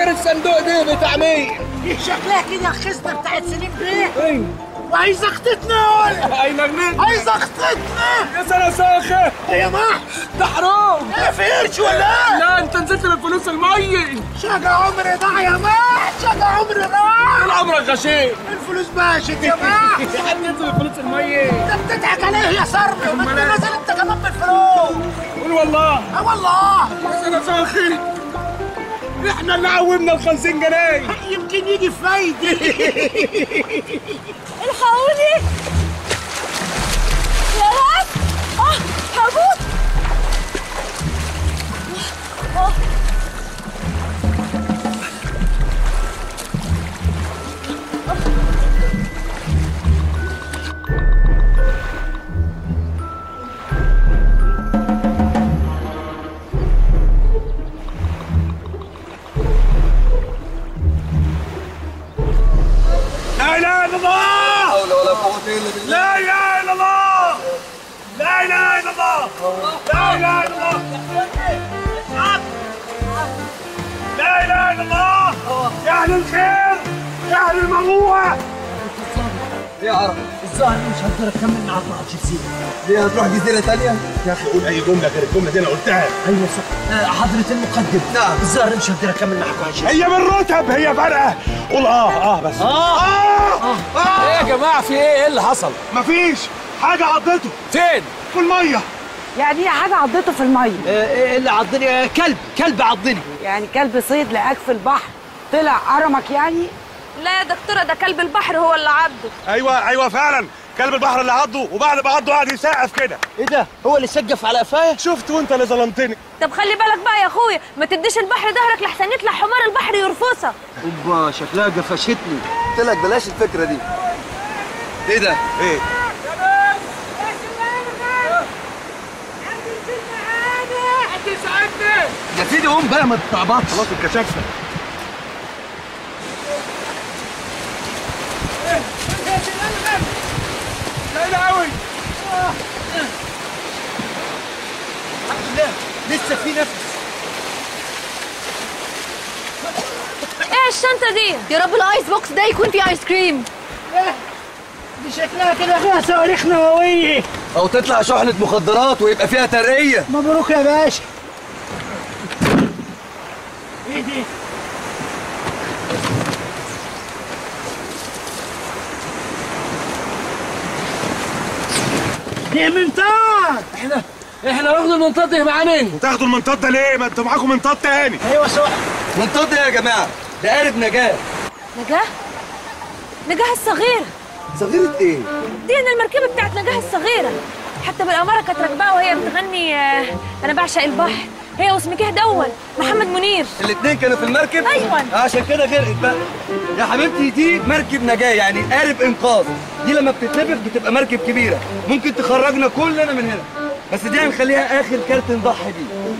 غير الصندوق ده بتاع مين؟ شكلها كده الخزنه بتاعت سليم بيه ايوه وعايز اختتنا ولا اي مجنون عايز اختتنا يا سنة ساخة يا ما ده حرام لا في قرش ولا لا انت نزلت من فلوس المية شقى عمري ضاع يا ما شقى عمري راح طول عمرك غشيم الفلوس باشت يا ما في حد ينزل من فلوس المية انت بتضحك عليه يا صربي وما انت أمال إيه؟ نازل انت كمان بالفلوس قول والله اه والله يا سنة ساخة احنا اللي عومنا ال 50 جنيه يمكن يجي فايدة الحقوني يا رب اه هموت آه. لا اله الا الله حول ولا قوة إلا بالله لا اله الا الله لا اله الا الله لا اله الا الله لا اله الا الله يا اهل الخير يا اهل المروءه يا عرب الظاهر مش هقدر اكمل مع بعض جزيرة ليه هتروح جزيرة تانية؟ يا اخي قول اي جمله غير الجمله دي انا قلتها ايوه صح آه، حضرة المقدم نعم. الظاهر مش هقدر اكمل معكم عشان هي بالرتب هي فارقه قول اه اه بس اه اه, آه. ايه يا جماعه في ايه ايه اللي حصل مفيش حاجه عضته فين في الميه يعني ايه حاجه عضته في الميه ايه اللي عضني آه، كلب كلب عضني يعني كلب صيد لقاك في البحر طلع قرمك يعني لا يا دكتورة ده كلب البحر هو اللي عضه ايوه ايوه فعلا كلب البحر اللي عضه وبعد ما عضه قعد يسقف كده ايه ده هو اللي سقف على قفايا شفت وانت اللي ظلمتني طب خلي بالك بقى يا اخويا ما تديش البحر ظهرك لحسن يطلع حمار البحر يرفصك اوبا شكلها قفشتني قلت لك بلاش الفكرة دي ايه ده؟ ايه يا سيدي قوم بقى ما تتعبطش خلاص اتكشفنا لا قوي لا لسه في نفس ايه الشنطة دي يا رب الايس بوكس ده يكون فيه ايس كريم دي شكلها كده فيها صواريخ نووية أو تطلع شحنة مخدرات ويبقى فيها ترقية مبروك يا باشا ايه دي دي منطاد احنا احنا واخدين المنطقه دي مع مين تاخدوا المنطاد ده ليه ما انتوا معاكم منطاد تاني ايوه صح منطقة يا جماعة ده قارب نجاة نجاة نجاة الصغيرة صغيرة ايه؟ دي انا المركبة بتاعت نجاة الصغيرة حتى بالأمارة كانت راكباها وهي بتغني آه، أنا بعشق البحر هي واسمكيه دول محمد منير الاتنين كانوا في المركب؟ أيوة. عشان كده غرقت بقى يا حبيبتي دي مركب نجاة يعني قارب إنقاذ دي لما بتتنفخ بتبقى مركب كبيرة ممكن تخرجنا كلنا من هنا بس دي هنخليها آخر كارت نضحي بيه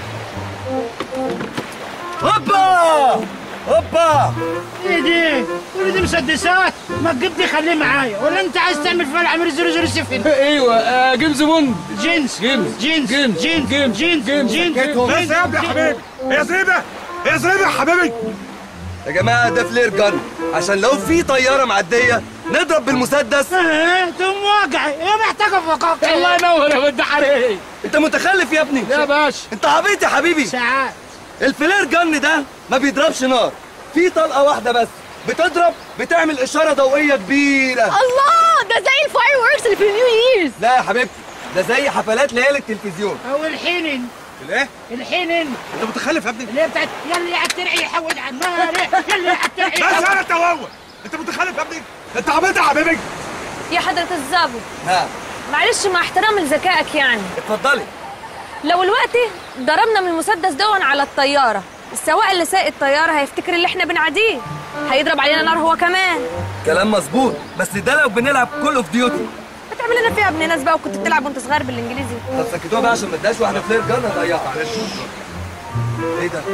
هوبا هوبا ايه دي كل دي مسدسات ما تجيب دي خليه معايا ولا انت عايز تعمل فيها العمير 007 ايوه آه جيمس بوند جينز جيمس جينز جيمس جينز جيمس جينز جيمس جينز بس يا ابني يا حبيبي يا زيبه يا زيبه يا حبيبي يا جماعة ده فلير جن عشان لو في طيارة معدية نضرب بالمسدس اه تقوم واقعي ايه محتاجه فقاقة الله ينور يا ود عليك انت متخلف يا ابني يا باشا انت عبيط يا حبيبي ساعات الفلير جن ده ما بيضربش نار في طلقة واحدة بس بتضرب بتعمل إشارة ضوئية كبيرة الله ده زي الفاير وركس اللي في النيو ييرز لا يا حبيبتي ده زي حفلات ليالي التلفزيون او الحين الايه الحين انت متخلف يا ابني اللي هي بتاعت يلي على الترعي يحود على النار يلي على الترعي بس يحود انا انت وهو انت متخلف يا ابني انت عبيط يا حبيبي يا حضرة الظابط ها معلش مع احترام لذكائك يعني اتفضلي لو الوقت ضربنا من المسدس دون على الطيارة السواق اللي سايق الطيارة هيفتكر اللي احنا بنعاديه هيضرب علينا نار هو كمان كلام مظبوط بس ده لو بنلعب كول اوف ديوتي بتعمل لنا فيها ابن ناس بقى وكنت بتلعب وانت صغير بالانجليزي طب سكتوها بقى عشان ما اداش واحدة فلير جن هضيعها ايه ده؟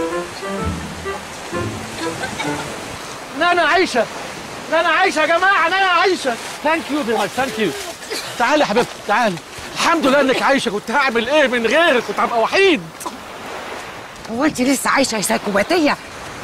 لا انا عايشه لا انا عايشه يا جماعه لا انا عايشه ثانك يو فيري ماتش ثانك يو تعالي يا حبيبتي تعالي الحمد لله انك عايشه كنت هعمل ايه من غيرك كنت هبقى وحيد هو انت لسه عايشه يا سايكوباتيه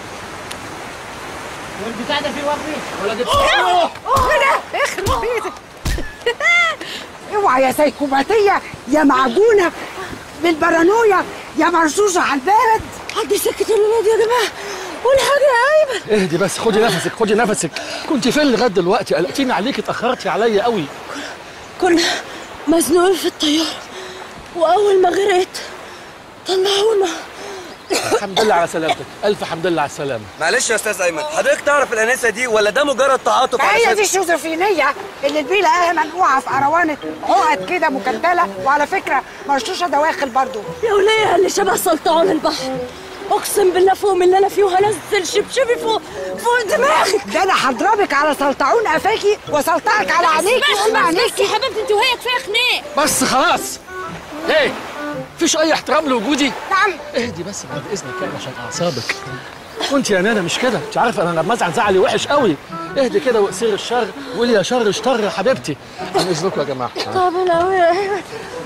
والبتاع ده فيه وقفي ولا جبت كده اخرب بيتك اوعى يا سيكوباتيه يا معجونه بالبارانويا يا مرشوشه على البلد حد سكت الولاد يا جماعه ولا حاجه يا ايمن اهدي بس خدي نفسك خدي نفسك كنت فين لغايه دلوقتي قلقتيني عليك اتاخرتي عليا قوي كنا مزنوقين في الطياره واول ما غرقت طلعونا الحمد لله على سلامتك الف حمد لله على السلامه معلش يا استاذ ايمن حضرتك تعرف الانسه دي ولا ده مجرد تعاطف هي علشان- دي الشيزوفرينيه اللي البيله اهي منقوعه في قروانه عقد كده مكتله وعلى فكره مرشوشه دواخل برضو يا وليه اللي شبه سلطعون البحر اقسم بالله فوق من اللي انا فيه وهنزل شبشبي فوق فوق دماغك ده انا هضربك على سلطعون قفاكي وسلطعك على عينيكي وام عينيكي يا حبيبتي انت وهي كفايه خناق بس خلاص ايه مفيش اي احترام لوجودي نعم اهدي بس بعد اذنك يعني عشان اعصابك كنت يا نانا مش كده انت عارفه انا لما ازعل زعلي وحش قوي اهدي كده واقصير الشر وقولي يا شر اشطر يا حبيبتي عن اذنكم يا جماعه طب قوي يا ايمن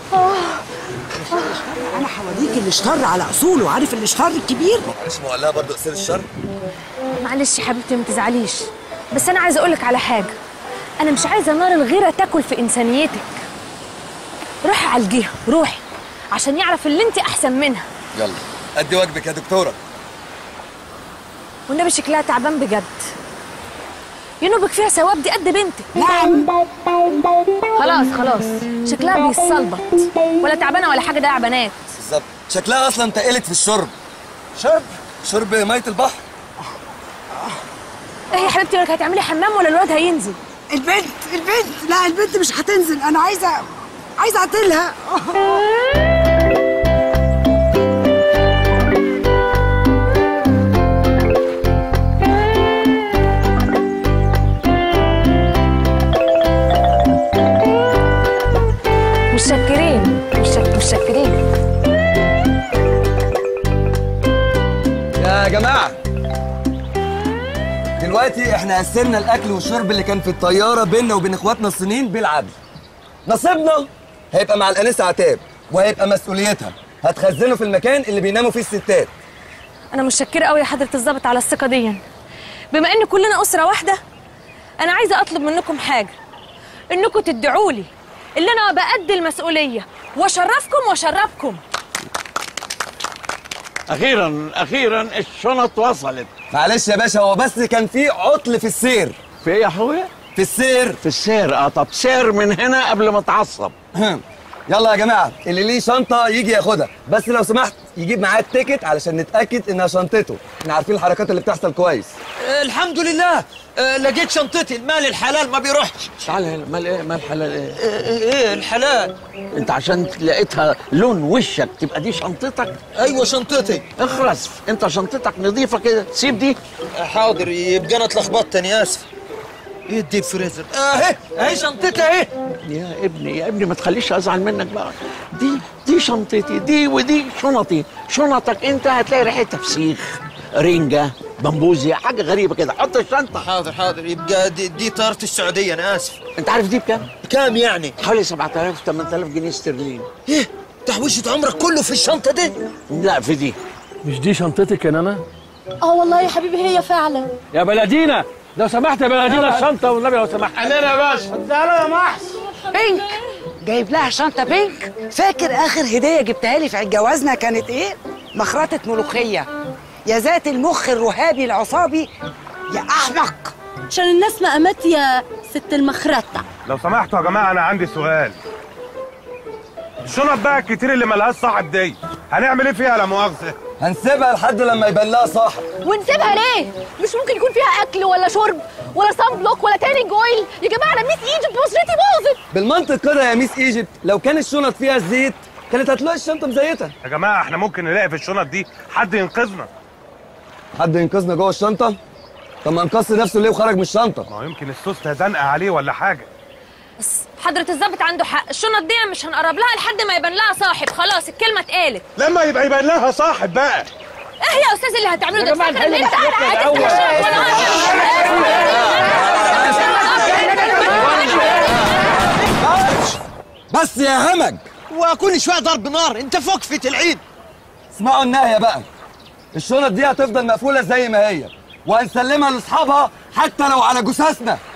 انا هوريك اللي اشتر على اصوله عارف اللي اشتر الكبير معلش ما قال لها برضه قصير الشر معلش يا حبيبتي ما تزعليش بس انا عايزه اقولك على حاجه انا مش عايزه نار الغيره تاكل في انسانيتك روحي عالجيها روحي عشان يعرف اللي انت احسن منها يلا ادي واجبك يا دكتوره والنبي شكلها تعبان بجد ينوبك فيها ثواب دي قد بنتك نعم خلاص خلاص شكلها بيصلبط ولا تعبانه ولا حاجه ده يا بنات بالظبط شكلها اصلا تقلت في الشرب شرب شرب ميه البحر ايه يا حبيبتي ولا هتعملي حمام ولا الواد هينزل البنت البنت لا البنت مش هتنزل انا عايزه عايزه اقتلها متشكرين متشك- متشكرين يا جماعه دلوقتي احنا قسمنا الاكل والشرب اللي كان في الطياره بيننا وبين اخواتنا الصينيين بالعدل نصيبنا هيبقى مع الانسه عتاب وهيبقى مسؤوليتها هتخزنه في المكان اللي بيناموا فيه الستات انا متشكره قوي يا حضره الضابط على الثقه دي بما ان كلنا اسره واحده انا عايزه اطلب منكم حاجه انكم تدعوا لي اللي انا بأدي المسؤوليه واشرفكم واشربكم اخيرا اخيرا الشنط وصلت معلش يا باشا هو بس كان في عطل في السير في ايه يا اخويا في السير في السير اه طب سير من هنا قبل ما تعصب يلا يا جماعه اللي ليه شنطه يجي ياخدها بس لو سمحت يجيب معاه التيكت علشان نتاكد انها شنطته احنا عارفين الحركات اللي بتحصل كويس الحمد لله آه، لقيت شنطتي المال الحلال ما بيروحش تعال هنا مال ايه مال حلال ايه ايه إيه الحلال انت عشان لقيتها لون وشك تبقى دي شنطتك ايوه شنطتي اخرس انت شنطتك نظيفه كده سيب دي حاضر يبقى انا اتلخبطت انا اسف ايه الديب فريزر اهي اهي شنطتي اهي يا ابني يا ابني ما تخليش ازعل منك بقى دي دي شنطتي دي ودي شنطي شنطك انت هتلاقي ريحتها فسيخ رنجه بمبوزيا حاجه غريبه كده حط الشنطه حاضر حاضر يبقى دي, دي طيارة السعودية انا اسف انت عارف دي بكام كام يعني حوالي 7000 8000 جنيه استرليني ايه تحويشة عمرك كله في الشنطة دي لا في دي مش دي شنطتك يا نانا اه والله يا حبيبي هي فعلا يا بلدينا لو سمحت يا بلدينا الشنطه والنبي لو سمحت علينا يا باشا تعالوا يا محس بينك جايب لها شنطه بينك فاكر اخر هديه جبتها لي في عيد جوازنا كانت ايه مخرطه ملوخيه يا ذات المخ الرهابي العصابي يا احمق عشان الناس ما قامت يا ست المخرطه لو سمحتوا يا جماعه انا عندي سؤال الشنط بقى الكتير اللي ملهاش صاحب دي هنعمل ايه فيها لا مؤاخذه هنسيبها لحد لما يبان لها صاحب ونسيبها ليه؟ مش ممكن يكون فيها اكل ولا شرب ولا صن بلوك ولا تانينج اويل يا جماعه انا ميس ايجيبت بشرتي باظت بالمنطق كده يا ميس ايجيبت لو كان الشنط فيها زيت كانت هتلاقي الشنطه مزيته يا جماعه احنا ممكن نلاقي في الشنط دي حد ينقذنا حد ينقذنا جوه الشنطه طب ما انقذ نفسه ليه وخرج من الشنطه ما هو يمكن السوسته زنقه عليه ولا حاجه بس حضرة الظابط عنده حق الشنط دي مش هنقرب لها لحد ما يبان لها صاحب خلاص الكلمة اتقالت لما يبقى يبان لها صاحب بقى ايه يا استاذ اللي هتعمله ده جماعة تفكر ان انت نحل قاعد الأول. هتفتح بس يا همج وكل شوية ضرب نار انت في وقفة العيد اسمعوا النهايه بقى الشنط دي هتفضل مقفوله زي ما هي وهنسلمها لاصحابها حتى لو على جثثنا